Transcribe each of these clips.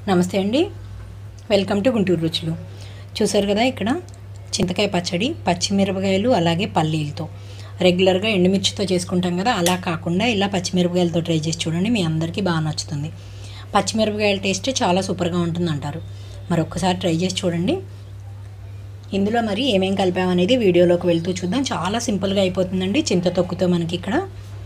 నమస్తే అండి welcome to Guntur రుచులు చూసారు కదా ఇక్కడ చింతకాయ పచ్చడి పచ్చిమిరపకాయలు అలాగే పల్లీలతో రెగ్యులర్గా ఎండుమిర్చితో చేసుకుంటాం కదా అలా కాకుండా ఇలా పచ్చిమిరపకాయలతో ట్రై చేసి చూడండి మీ అందరికీ బాగా నచ్చుతుంది పచ్చిమిరపకాయల టేస్ట్ చాలా సూపర్గా ఉంటుంది అంటారు మరి ఒక్కసారి ట్రై చేసి చూడండి ఇందులో మరి ఏమేం కలిపామనేది వీడియోలోకి వెళ్తూ చూద్దాం చాలా సింపుల్గా అయిపోతుందండి చింత తొక్కుతో మనకి ఇక్కడ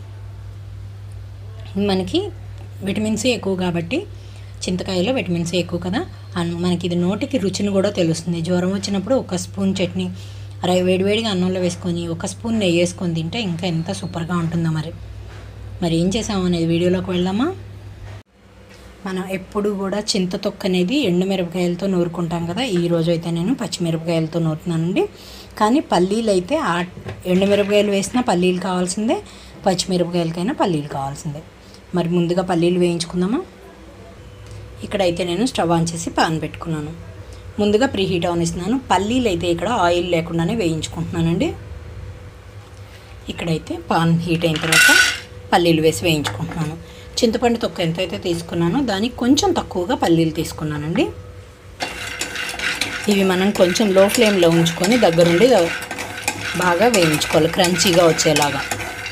మనకి విటమిన్ సి ఎక్కువ కాబట్టి చింతకాయలో విటమిన్ సి ఎక్కువ కదా అన్ మనకి ఇది నోటికి రుచిని కూడా తెలుస్తుంది జ్వరం వచ్చినప్పుడు ఒక స్పూన్ చట్నీ రై వేడివేడిగా అన్నంలో వేసుకొని ఒక స్పూన్ నెయ్యి వేసుకొని తింటే ఇంకా ఎంత సూపర్గా ఉంటుందో మరి మరి ఏం చేసాము అనేది వీడియోలోకి వెళ్దామా మనం ఎప్పుడు కూడా చింత తొక్క అనేది ఎండుమిరపకాయలతో నూరుకుంటాం కదా ఈ రోజు అయితే నేను పచ్చిమిరపకాయలతో నూరుతున్నానండి కానీ పల్లీలు అయితే ఆ ఎండుమిరపకాయలు వేసినా పల్లీలు కావాల్సిందే పచ్చిమిరపకాయలకైనా పల్లీలు కావాల్సిందే మరి ముందుగా పల్లీలు వేయించుకుందామా ఇక్కడైతే నేను స్టవ్ ఆన్ చేసి పాన్ పెట్టుకున్నాను ముందుగా ప్రీ హీట్ ఆన్ ఇస్తున్నాను పల్లీలు అయితే ఇక్కడ ఆయిల్ లేకుండానే వేయించుకుంటున్నానండి ఇక్కడైతే పాన్ హీట్ అయిన తర్వాత పల్లీలు వేసి వేయించుకుంటున్నాను చింతపండు తొక్క ఎంతైతే తీసుకున్నానో దానికి కొంచెం తక్కువగా పల్లీలు తీసుకున్నానండి ఇవి మనం కొంచెం లో ఫ్లేమ్లో ఉంచుకొని దగ్గరుండి బాగా వేయించుకోవాలి క్రంచీగా వచ్చేలాగా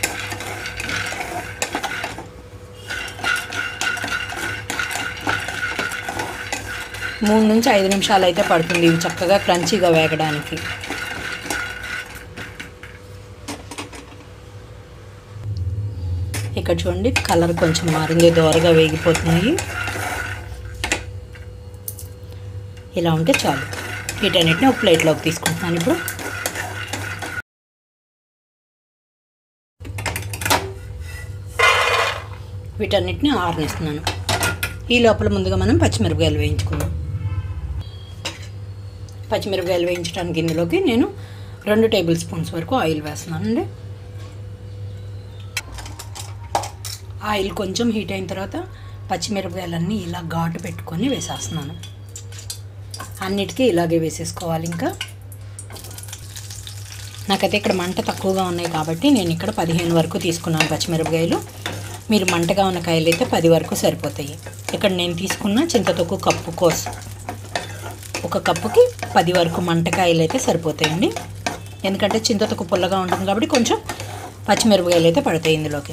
మూడు నుంచి ఐదు నిమిషాలు అయితే పడుతుంది ఇవి చక్కగా క్రంచీగా వేగడానికి ఇక్కడ చూడండి కలర్ కొంచెం మారింది దోరగా వేగిపోతున్నాయి ఇలా ఉంటే చాలు వీటన్నిటిని ఒక ప్లేట్లోకి తీసుకుంటున్నాను ఇప్పుడు వీటన్నిటిని ఆరనిస్తున్నాను ఈ లోపల ముందుగా మనం పచ్చిమిరపకాయలు వేయించుకుందాం పచ్చిమిరపకాయలు వేయించడానికి ఇందులోకి నేను రెండు టేబుల్ స్పూన్స్ వరకు ఆయిల్ వేస్తున్నానండి ఆయిల్ కొంచెం హీట్ అయిన తర్వాత పచ్చిమిరపకాయలన్నీ ఇలా ఘాటు పెట్టుకొని వేసేస్తున్నాను అన్నిటికీ ఇలాగే వేసేసుకోవాలి ఇంకా నాకైతే ఇక్కడ మంట తక్కువగా ఉన్నాయి కాబట్టి నేను ఇక్కడ పదిహేను వరకు తీసుకున్నాను పచ్చిమిరపకాయలు మీరు మంటగా ఉన్న కాయలు అయితే పది వరకు సరిపోతాయి ఇక్కడ నేను తీసుకున్న చింతతొక్కు కప్పు కోసం ఒక కప్పుకి పది వరకు మంటకాయలు అయితే సరిపోతాయండి ఎందుకంటే చింతతొక్కు పుల్లగా ఉంటుంది కాబట్టి కొంచెం పచ్చిమిరపకాయలు అయితే పడతాయి ఇందులోకి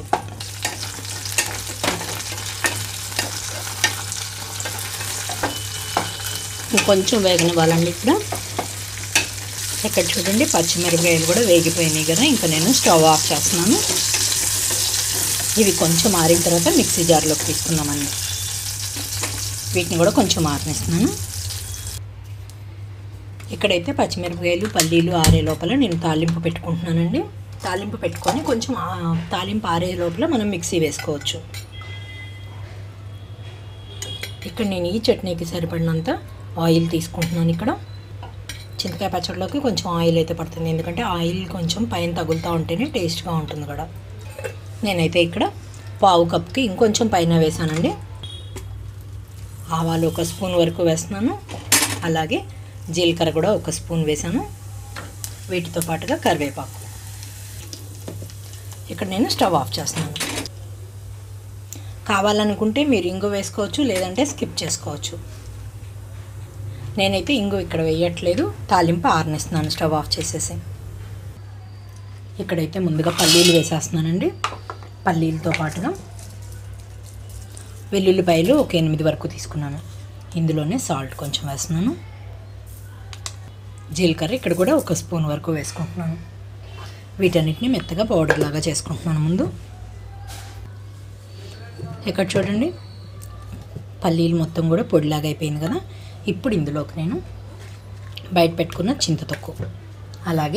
కొంచెం వేగనివ్వాలండి ఇక్కడ ఇక్కడ చూడండి పచ్చిమిరపకాయలు కూడా వేగిపోయినాయి కదా ఇంకా నేను స్టవ్ ఆఫ్ చేస్తున్నాను ఇవి కొంచెం ఆరిన తర్వాత మిక్సీ జార్లోకి తీసుకుందామండి వీటిని కూడా కొంచెం ఆరనిస్తున్నాను ఇక్కడైతే పచ్చిమిరపకాయలు పల్లీలు ఆరే లోపల నేను తాలింపు పెట్టుకుంటున్నానండి తాలింపు పెట్టుకొని కొంచెం తాలింపు ఆరే లోపల మనం మిక్సీ వేసుకోవచ్చు ఇక్కడ నేను ఈ చట్నీకి సరిపడినంత ఆయిల్ తీసుకుంటున్నాను ఇక్కడ చింతకాయ పచ్చడిలోకి కొంచెం ఆయిల్ అయితే పడుతుంది ఎందుకంటే ఆయిల్ కొంచెం పైన తగులుతూ ఉంటేనే టేస్ట్గా ఉంటుంది కూడా నేనైతే ఇక్కడ పావు కప్కి ఇంకొంచెం పైన వేసానండి ఆవాలు ఒక స్పూన్ వరకు వేస్తున్నాను అలాగే జీలకర్ర కూడా ఒక స్పూన్ వేసాను వీటితో పాటుగా కరివేపాకు ఇక్కడ నేను స్టవ్ ఆఫ్ చేస్తున్నాను కావాలనుకుంటే మీరు ఇంగు వేసుకోవచ్చు లేదంటే స్కిప్ చేసుకోవచ్చు నేనైతే ఇంగు ఇక్కడ వేయట్లేదు తాలింపు ఆరనిస్తున్నాను స్టవ్ ఆఫ్ చేసేసి ఇక్కడైతే ముందుగా పల్లీలు వేసేస్తున్నానండి పల్లీలతో పాటుగా వెల్లుల్లిపాయలు ఒక ఎనిమిది వరకు తీసుకున్నాను ఇందులోనే సాల్ట్ కొంచెం వేస్తున్నాను జీలకర్ర ఇక్కడ కూడా ఒక స్పూన్ వరకు వేసుకుంటున్నాను వీటన్నిటిని మెత్తగా పౌడర్ లాగా చేసుకుంటున్నాను ముందు ఇక్కడ చూడండి పల్లీలు మొత్తం కూడా పొడిలాగా అయిపోయింది కదా ఇప్పుడు ఇందులోకి నేను బయట పెట్టుకున్న చింతతొక్కు అలాగే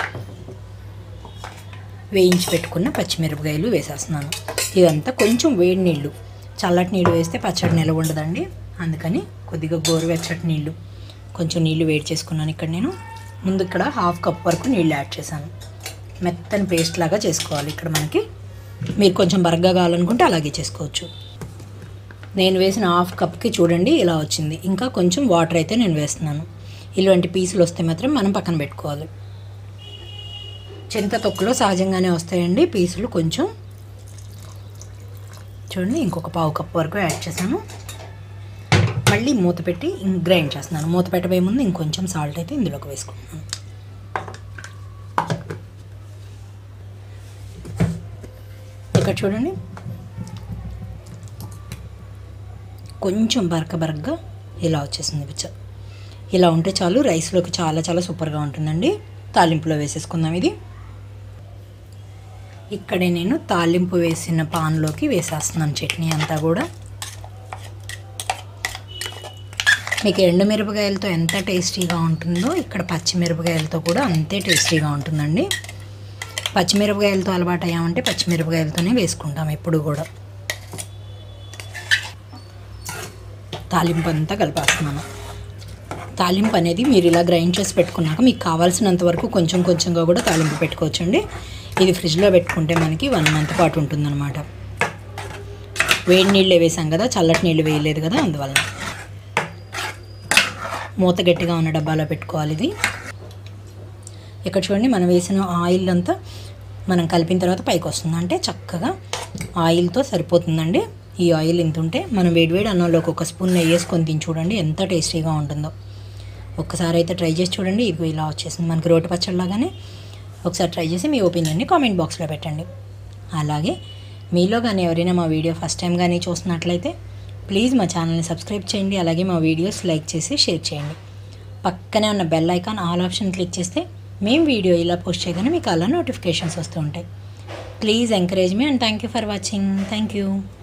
వేయించి పెట్టుకున్న పచ్చిమిరపకాయలు వేసేస్తున్నాను ఇదంతా కొంచెం వేడి నీళ్ళు చల్లటి నీళ్ళు వేస్తే పచ్చడి నిలవ ఉండదండి అందుకని కొద్దిగా గోరువెచ్చటి నీళ్ళు కొంచెం నీళ్ళు వేడి చేసుకున్నాను ఇక్కడ నేను ముందు ఇక్కడ హాఫ్ కప్ వరకు నీళ్ళు యాడ్ చేశాను మెత్తని పేస్ట్ లాగా చేసుకోవాలి ఇక్కడ మనకి మీరు కొంచెం బరగ్గా కావాలనుకుంటే అలాగే చేసుకోవచ్చు నేను వేసిన హాఫ్ కప్కి చూడండి ఇలా వచ్చింది ఇంకా కొంచెం వాటర్ అయితే నేను వేస్తున్నాను ఇలాంటి పీసులు వస్తే మాత్రం మనం పక్కన పెట్టుకోవాలి చింత తొక్కులో సహజంగానే వస్తాయండి పీసులు కొంచెం చూడండి ఇంకొక పావు కప్పు వరకు యాడ్ చేశాను మళ్ళీ మూత పెట్టి గ్రైండ్ చేస్తున్నాను మూత పెట్టబోయే ముందు ఇంకొంచెం సాల్ట్ అయితే ఇందులోకి వేసుకుంటున్నాను ఇక్కడ చూడండి కొంచెం బరక బరకగా ఇలా వచ్చేసింది పిచ్చ ఇలా ఉంటే చాలు రైస్లోకి చాలా చాలా సూపర్గా ఉంటుందండి తాలింపులో వేసేసుకుందాం ఇది ఇక్కడే నేను తాలింపు వేసిన పాన్లోకి వేసేస్తున్నాను చట్నీ అంతా కూడా మీకు ఎండుమిరపకాయలతో ఎంత టేస్టీగా ఉంటుందో ఇక్కడ పచ్చిమిరపకాయలతో కూడా అంతే టేస్టీగా ఉంటుందండి పచ్చిమిరపకాయలతో అలవాటు అయ్యామంటే పచ్చిమిరపకాయలతోనే వేసుకుంటాం ఎప్పుడు కూడా తాలింపు అంతా కలిపేస్తున్నాను తాలింపు అనేది మీరు ఇలా గ్రైండ్ చేసి పెట్టుకున్నాక మీకు కావాల్సినంత వరకు కొంచెం కొంచెంగా కూడా తాలింపు పెట్టుకోవచ్చండి ఇది ఫ్రిడ్జ్లో పెట్టుకుంటే మనకి వన్ మంత్ పాటు ఉంటుందన్నమాట వేడి నీళ్ళే వేసాం కదా చల్లటి నీళ్ళు వేయలేదు కదా అందువల్ల మూత గట్టిగా ఉన్న డబ్బాలో పెట్టుకోవాలి ఇది ఇక్కడ చూడండి మనం వేసిన ఆయిల్ అంతా మనం కలిపిన తర్వాత పైకి వస్తుంది అంటే చక్కగా ఆయిల్తో సరిపోతుందండి ఈ ఆయిల్ ఇంత ఉంటే మనం వేడివేడి అన్నంలోకి ఒక స్పూన్ నెయ్యి వేసుకొని తిని చూడండి ఎంత టేస్టీగా ఉంటుందో ఒక్కసారి అయితే ట్రై చేసి చూడండి ఇది ఇలా వచ్చేసింది మనకి రోటి పచ్చడిలాగానే ఒకసారి ట్రై చేసి మీ ఒపీనియన్ని కామెంట్ బాక్స్లో పెట్టండి అలాగే మీలో కానీ ఎవరైనా మా వీడియో ఫస్ట్ టైం కానీ చూస్తున్నట్లయితే ప్లీజ్ మా ఛానల్ని సబ్స్క్రైబ్ చేయండి అలాగే మా వీడియోస్ లైక్ చేసి షేర్ చేయండి పక్కనే ఉన్న bell icon all option click చేస్తే మేము వీడియో ఇలా పోస్ట్ చేయగానే మీకు అలా నోటిఫికేషన్స్ వస్తూ ఉంటాయి ప్లీజ్ ఎంకరేజ్ మీ and thank you for watching thank you